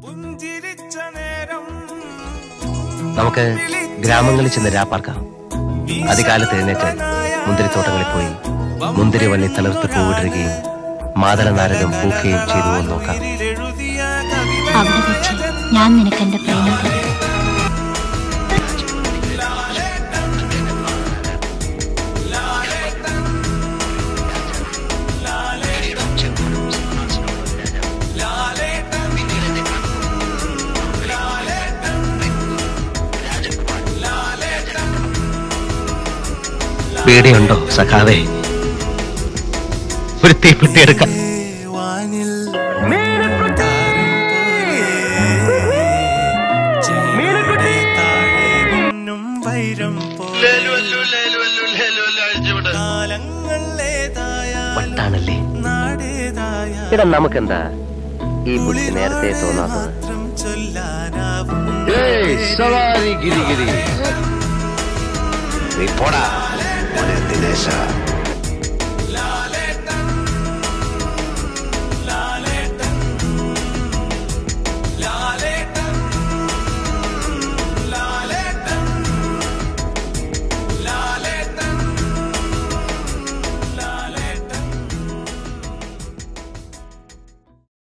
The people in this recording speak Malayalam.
പുഞ്ചിരിച്ച നേരം നമുക്ക് ഗ്രാമങ്ങളിൽ ചെന്ന് രാപ്പാർക്കാം അതികാലത്ത് എഴുന്നേറ്റ് മുന്തിരിത്തോട്ടങ്ങളിൽ പോയി മുന്തിരി വള്ളി തളിർത്ത് പൂവിടുകയും മാതള നാരകം പൂക്കുകയും ചെയ്തു എന്ന് നോക്കാം എഴുതിയ അവിടെ വെച്ച് ഞാൻ നിനക്ക് എന്റെ പ്രേമം തരും പേടിയുണ്ടോ സഖാവേ ഒരു തീപ്പെട്ടി എടുക്കാം വാനിൽ താരം പോലെ ചേരുടെ താഴെ മിന്നും വൈരം പോലെ കാലങ്ങൾ ഏതായാലും വട്ടാണല്ലേ നാടേതായാലും ഇടാ നമുക്കെന്താ ഈ ബുദ്ധി നേരത്തെ തോന്നാത്തത് മാത്രം ചൊല്ലാനാവും നീ പോടാ ദിനേശ